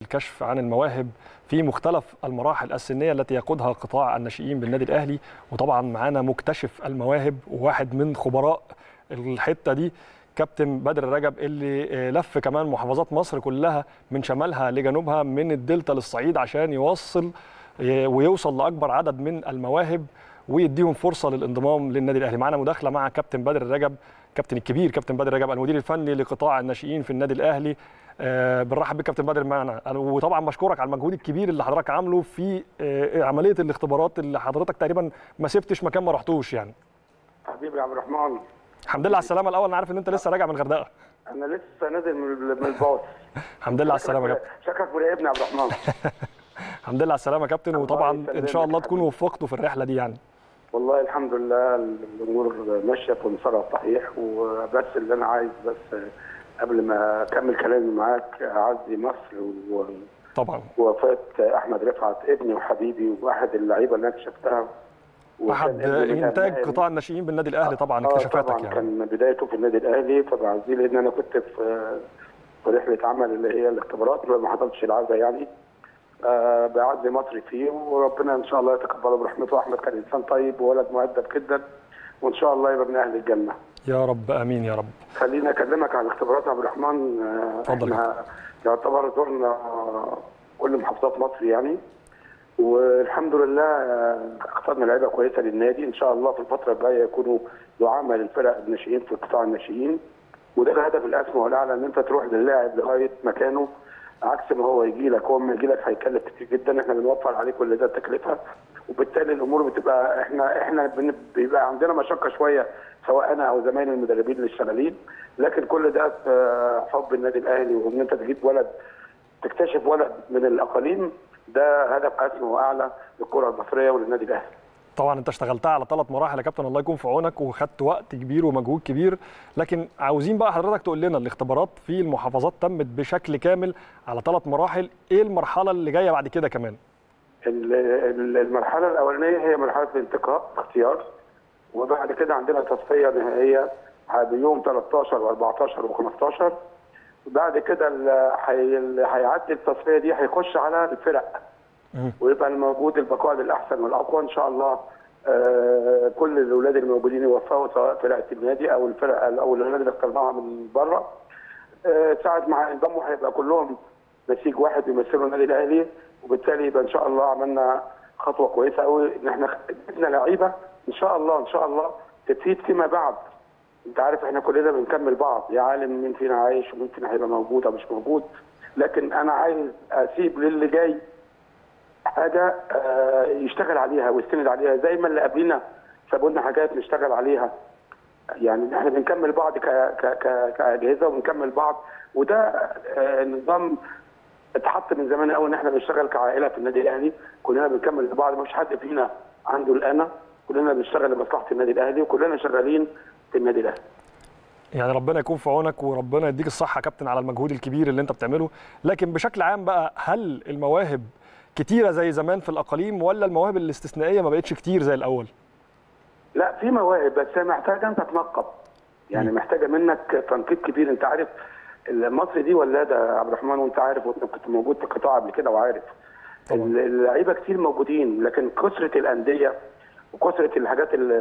الكشف عن المواهب في مختلف المراحل السنيه التي يقودها قطاع الناشئين بالنادي الاهلي وطبعا معانا مكتشف المواهب وواحد من خبراء الحته دي كابتن بدر رجب اللي لف كمان محافظات مصر كلها من شمالها لجنوبها من الدلتا للصعيد عشان يوصل ويوصل لاكبر عدد من المواهب ويديهم فرصه للانضمام للنادي الاهلي معانا مداخله مع كابتن بدر رجب كابتن الكبير كابتن بدر رجب المدير الفني لقطاع الناشئين في النادي الاهلي آه بنرحب بك كابتن بدر معنا وطبعا بشكرك على المجهود الكبير اللي حضرتك عامله في آه عمليه الاختبارات اللي حضرتك تقريبا ما سبتش مكان ما رحتوش يعني حبيبي يا عبد الرحمن الحمد لله على السلامه الاول انا عارف ان انت لسه راجع من الغردقه انا لسه نازل من الباص الحمد لله على السلامه يا كابتن شكلك مراقبني يا عبد الرحمن الحمد لله على السلامه يا كابتن وطبعا ان شاء الله تكونوا وفقتوا في الرحله دي يعني والله الحمد لله الامور ماشيه في مسارها الصحيح وبس اللي انا عايز بس قبل ما اكمل كلامي معاك اعزي مصر و طبعا وفاه احمد رفعت ابني وحبيبي واحد اللعيبه اللي انا اكتشفتها احد انتاج قطاع الناشئين بالنادي الاهلي طبعا اكتشافاتك طبعا يعني كان بدايته في النادي الاهلي فبعزيه لان انا كنت في في رحله عمل اللي هي الاختبارات ما حضرتش العزاء يعني آه بعزي مصري فيه وربنا ان شاء الله يتقبله برحمته احمد كان انسان طيب وولد مؤدب جدا وان شاء الله يبقى من اهل الجنه يا رب امين يا رب خليني اكلمك عن الاختبارات يا عبد الرحمن اتفضل احنا يعتبر زرنا كل محافظات مصر يعني والحمد لله اخترنا لعيبه كويسه للنادي ان شاء الله في الفتره الجايه يكونوا دعامه للفرق الناشئين في قطاع الناشئين وده الهدف الاسمى والاعلى ان انت تروح للاعب لغايه مكانه عكس ما هو يجي لك هو لما يجي لك هيكلف كتير جدا احنا بنوفر عليه كل ده التكلفه وبالتالي الامور بتبقى احنا احنا بيبقى عندنا مشقه شويه سواء انا او زمايلي المدربين اللي شغالين لكن كل ده في حب النادي الاهلي وان انت تجيب ولد تكتشف ولد من الاقاليم ده هدف اسمى واعلى للكره المصريه وللنادي الاهلي. طبعا انت اشتغلتها على ثلاث مراحل يا كابتن الله يكون في عونك وخدت وقت كبير ومجهود كبير لكن عاوزين بقى حضرتك تقول لنا الاختبارات في المحافظات تمت بشكل كامل على ثلاث مراحل ايه المرحله اللي جايه بعد كده كمان المرحله الاولانيه هي مرحله الانتقاء اختيار وبعد كده عندنا تصفيه نهائيه بيوم 13 و14 و15 بعد كده اللي هيعدي التصفيه دي هيخش على الفرق ويبقى الموجود البقاء للاحسن والاقوى ان شاء الله آه كل الاولاد الموجودين يوفقوا سواء فرقه النادي او الفرقه او الاولاد اللي اخترناها من بره آه ساعه ما هينضموا هيبقى كلهم نسيج واحد يمثلوا النادي الاهلي وبالتالي يبقى ان شاء الله عملنا خطوه كويسه قوي ان احنا جبنا لعيبه ان شاء الله ان شاء الله تفيد فيما بعد انت عارف احنا كلنا بنكمل بعض يا عالم مين فينا عايش ومين فينا هيبقى موجود او مش موجود لكن انا عايز اسيب للي جاي حاجه يشتغل عليها ويستند عليها زي ما اللي قبلنا سابوا لنا حاجات نشتغل عليها يعني احنا بنكمل بعض ك ك ك كاجهزه وبنكمل بعض وده نظام اتحط من زمان قوي ان احنا بنشتغل كعائله في النادي الاهلي كلنا بنكمل لبعض ما فيش حد فينا عنده الانا كلنا بنشتغل لمصلحه النادي الاهلي وكلنا شغالين في النادي الاهلي يعني ربنا يكون في عونك وربنا يديك الصحه يا كابتن على المجهود الكبير اللي انت بتعمله لكن بشكل عام بقى هل المواهب كتيره زي زمان في الاقاليم ولا المواهب الاستثنائيه ما بقتش كتير زي الاول لا في مواهب بس هي محتاجه انت تنقب يعني م. محتاجه منك تنقيب كبير انت عارف مصر دي ولاده يا عبد الرحمن وانت عارف وانت كنت موجود في القطاع قبل كده وعارف اللعيبه كتير موجودين لكن كثره الانديه وكثره الحاجات اللي,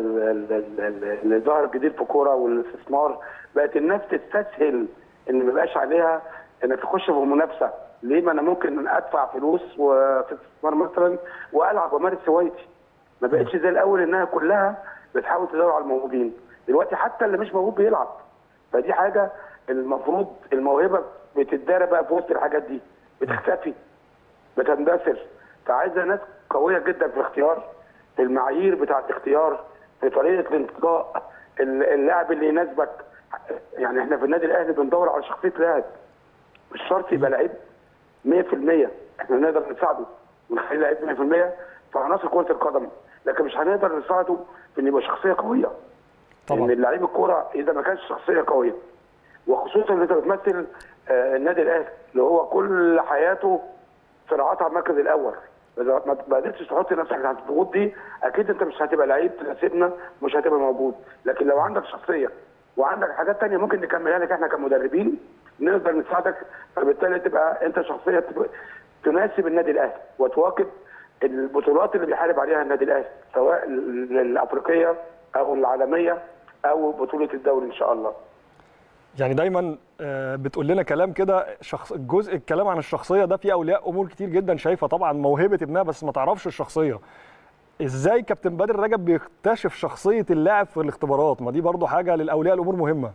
اللي ظهر جديد في الكوره والاستثمار بقت الناس تستسهل ان ما يبقاش عليها انك تخش في منافسه ليه ما انا ممكن ادفع فلوس وفي استثمار مثلا والعب وامارس هوايتي ما بقتش زي الاول انها كلها بتحاول تدور على الموهوبين دلوقتي حتى اللي مش موهوب بيلعب فدي حاجه المفروض الموهبه بتتدارى بقى في وسط الحاجات دي بتختفي بتندثر فعايزه ناس قويه جدا في الاختيار في المعايير بتاعه الاختيار في طريقه الانتقاء اللاعب اللي يناسبك يعني احنا في النادي الاهلي بندور على شخصيه لاعب مش شرط يبقى لعيب 100% احنا نقدر نساعده ونخليه لعيب 100% في عناصر كره القدم لكن مش هنقدر نساعده في ان يبقى شخصيه قويه طبعا ان اللعيب الكوره اذا ما كانش شخصيه قويه وخصوصا ان انت بتمثل آه النادي الاهلي اللي هو كل حياته صراعات على المركز الاول اذا ما قدرتش تحط نفسك تحت الضغوط دي اكيد انت مش هتبقى لعيب تناسبنا مش هتبقى موجود لكن لو عندك شخصيه وعندك حاجات ثانيه ممكن نكملها لك احنا كمدربين نقدر نساعدك فبالتالي تبقى انت شخصيه تبقى تناسب النادي الاهلي وتواكب البطولات اللي بيحارب عليها النادي الاهلي سواء ال- الافريقيه او العالميه او بطوله الدوري ان شاء الله. يعني دايما آه، بتقول لنا كلام كده شخص الجزء الكلام عن الشخصيه ده في اولياء امور كتير جدا شايفه طبعا موهبه ابنها بس ما تعرفش الشخصيه ازاي كابتن بدر رجب بيكتشف شخصيه اللاعب في الاختبارات ما دي برضو حاجه للاولياء الامور مهمه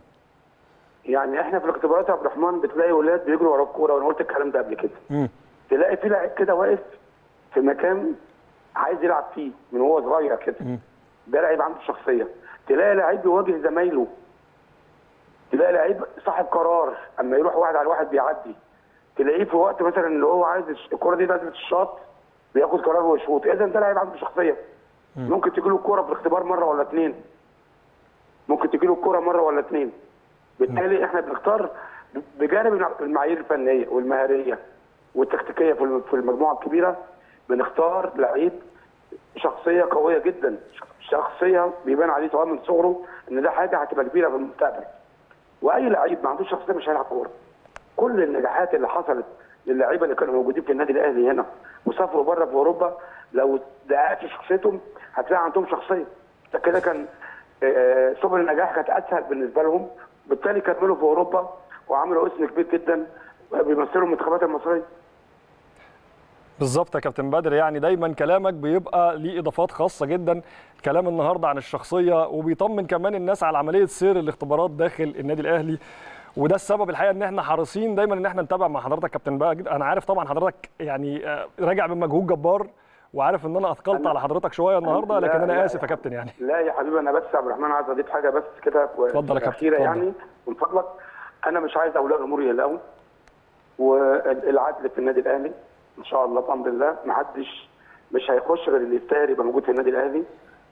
يعني احنا في الاختبارات يا عبد الرحمن بتلاقي ولاد بيجروا ورا الكوره وانا قلت الكلام ده قبل كده. مم. تلاقي في لاعب كده واقف في مكان عايز يلعب فيه من وهو صغير كده ده لعيب عنده شخصيه تلاقي لعيب بيواجه زمايله تلاقي لعيب صاحب قرار اما يروح واحد على واحد بيعدي تلاقيه في وقت مثلا اللي هو عايز الش- الكره دي نزلت الشاط بياخد قرار ويشوط اذا ده لعيب عنده شخصيه ممكن تجي له الكوره في الاختبار مره ولا اتنين ممكن تجي له الكوره مره ولا اتنين بالتالي احنا بنختار بجانب المعايير الفنيه والمهاريه والتكتيكيه في الم- في المجموعه الكبيره بنختار لعيب شخصيه قويه جدا شخصيه بيبان عليه سواء من صغره ان ده حاجه هتبقى كبيره في المستقبل واي لعيب ما عندوش شخصيه مش هيلعب كوره كل النجاحات اللي حصلت للعيبه اللي كانوا موجودين في النادي الاهلي هنا وسافروا بره في اوروبا لو دققت في شخصيتهم هتلاقي عندهم شخصيه ده كده كان آه، سبل النجاح كانت اسهل بالنسبه لهم بالتالي كملوا في اوروبا وعملوا اسم كبير جدا بيمثلوا المنتخبات المصريه بالظبط يا كابتن بدر يعني دايما كلامك بيبقى ليه اضافات خاصه جدا كلام النهارده عن الشخصيه وبيطمن كمان الناس على عمليه سير الاختبارات داخل النادي الاهلي وده السبب الحقيقه ان احنا حريصين دايما ان احنا نتابع مع حضرتك كابتن بدر انا عارف طبعا حضرتك يعني آه، راجع بمجهود جبار وعارف ان انا اثقلت أنا- على حضرتك شويه النهارده لا، لكن انا لا. اسف يا كابتن يعني لا يا حبيبي انا بس يا عبد الرحمن عايز اضيف حاجه بس كده اتفضل يا كابتن، اخيره اتفضل. يعني من فضلك انا مش عايز اولياء الامور يقلقوا والعدل في النادي الاهلي ان شاء الله بامر الله ما حدش مش هيخش غير اللي يستاهل يبقى موجود في النادي الاهلي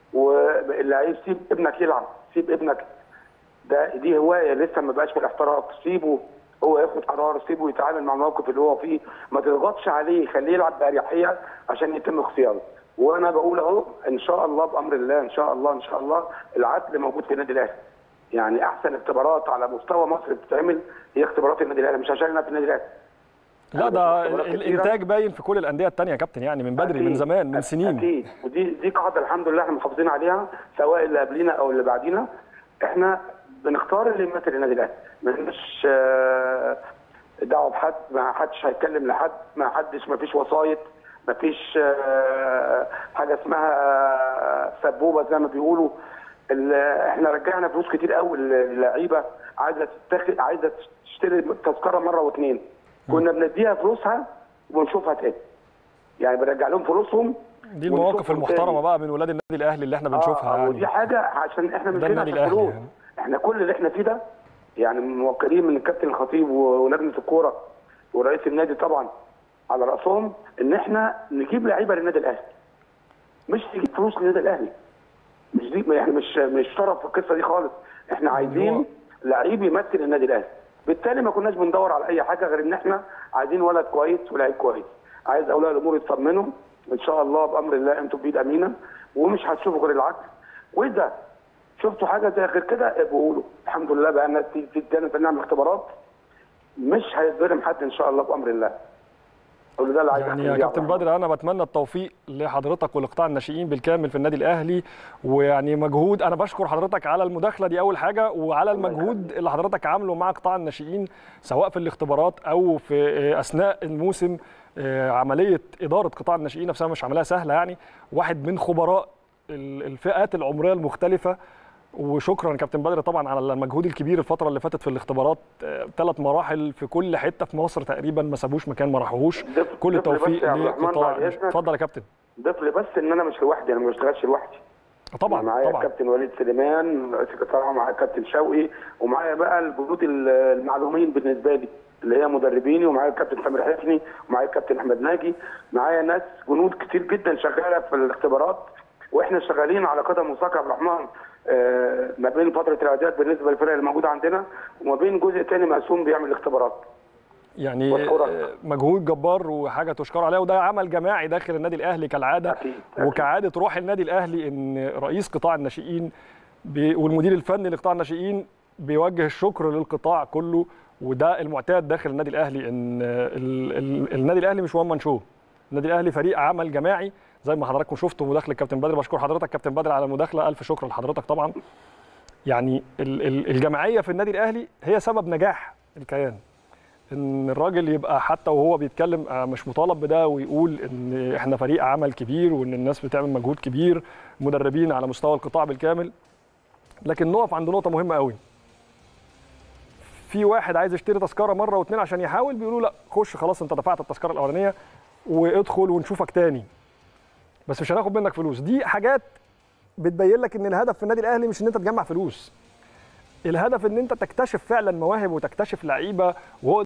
واللعيب سيب ابنك يلعب سيب ابنك ده دي هوايه لسه ما بقاش في الاحتراف سيبه هو ياخد قرار سيبه يتعامل مع الموقف اللي هو فيه ما تضغطش عليه خليه يلعب باريحيه عشان يتم اختياره وانا بقول اهو ان شاء الله بامر الله ان شاء الله ان شاء الله العدل موجود في النادي الاهلي يعني احسن اختبارات على مستوى مصر بتتعمل هي اختبارات النادي الاهلي مش عشان انا في النادي الاهلي لا ده اختبارات كتيرة. الانتاج باين في كل الانديه الثانيه يا كابتن يعني من بدري من أكيد. زمان من سنين اكيد ودي دي قاعده الحمد لله احنا محافظين عليها سواء اللي قبلينا او اللي بعدينا احنا بنختار اللي يمثل النادي الاهلي مش دعوه بحد ما حدش هيتكلم لحد ما حدش ما فيش وسايط ما فيش آه، حاجه اسمها آه، سبوبه زي ما بيقولوا ال- احنا رجعنا فلوس كتير قوي للعيبه عايزه تتاخد عايزه تشتري تذكره مره واثنين كنا بنديها فلوسها ونشوفها تاني يعني بنرجع لهم فلوسهم دي المواقف ونشوفهم المحترمه تاني. بقى من ولاد النادي الاهلي اللي احنا بنشوفها آه يعني ودي حاجه عشان احنا مش ده هنا النادي عشان الأهلي فلوس يعني. احنا كل اللي احنا فيه ده يعني موكلين من الكابتن الخطيب ولجنه الكوره ورئيس النادي طبعا على راسهم ان احنا نجيب لعيبه للنادي الاهلي مش نجيب فلوس للنادي الاهلي مش دي يعني مش مش شرف في القصه دي خالص احنا عايزين لعيب يمثل النادي الاهلي بالتالي ما كناش بندور على اي حاجه غير ان احنا عايزين ولد كويس ولاعيب كويس عايز اولياء الامور يطمنوا ان شاء الله بامر الله انتم بايد امينه ومش هتشوفوا غير العدل واذا شفتوا حاجه زي غير كده ابقوا قولوا الحمد لله بقى الناس تدينا نعمل اختبارات مش هيتظلم حد ان شاء الله بامر الله قول ده اللي عايز يعني أختم يا بيه كابتن عبد الرحمن. بدر انا بتمنى التوفيق لحضرتك ولقطاع الناشئين بالكامل في النادي الاهلي ويعني مجهود انا بشكر حضرتك على المداخله دي اول حاجه وعلى المجهود اللي حضرتك عامله مع قطاع الناشئين سواء في الاختبارات او في اثناء الموسم آه، عمليه اداره قطاع الناشئين نفسها مش عمليه سهله يعني واحد من خبراء ال- الفئات العمريه المختلفه وشكرا كابتن بدر طبعا على المجهود الكبير الفتره اللي فاتت في الاختبارات ثلاث مراحل في كل حته في مصر تقريبا ما سابوش مكان ما راحوش ضيف- كل ضيف لي بس التوفيق يا عبد الرحمن لقطاع بعد إذنك. اتفضل يا كابتن ضيف لي بس ان انا مش لوحدي انا ما بشتغلش لوحدي طبعا معايا طبعا الكابتن وليد سليمان رئيس القطاع معايا الكابتن شوقي ومعايا بقى الجنود ال- المعلومين بالنسبه لي اللي هي مدربيني ومعايا الكابتن سامر حسني ومعايا الكابتن احمد ناجي معايا ناس جنود كتير جدا شغاله في الاختبارات واحنا شغالين على قدم وساق يا عبد الرحمن آه، ما بين فتره الاعداد بالنسبه للفرق اللي موجوده عندنا وما بين جزء تاني مقسوم بيعمل الاختبارات يعني وأشكرك. آه، مجهود جبار وحاجه تشكر عليها وده عمل جماعي داخل النادي الاهلي كالعاده أكيد، أكيد. وكعاده روح النادي الاهلي ان رئيس قطاع الناشئين بي- والمدير الفني لقطاع الناشئين بيوجه الشكر للقطاع كله وده المعتاد داخل النادي الاهلي ان ال ال النادي الاهلي مش وان مان شو النادي الاهلي فريق عمل جماعي زي ما حضراتكم شفتوا مداخله كابتن بدر بشكر حضرتك كابتن بدر على المداخله الف شكر لحضرتك طبعا يعني ال ال الجماعيه في النادي الاهلي هي سبب نجاح الكيان ان الراجل يبقى حتى وهو بيتكلم مش مطالب بده ويقول ان احنا فريق عمل كبير وان الناس بتعمل مجهود كبير مدربين على مستوى القطاع بالكامل لكن نقف عند نقطه مهمه قوي في واحد عايز يشتري تذكره مره واثنين عشان يحاول بيقولوا لا خش خلاص انت دفعت التذكره الاولانيه وادخل ونشوفك تاني بس مش هناخد منك فلوس دي حاجات بتبين لك ان الهدف في النادي الاهلي مش ان انت تجمع فلوس الهدف ان انت تكتشف فعلا مواهب وتكتشف لعيبه وهو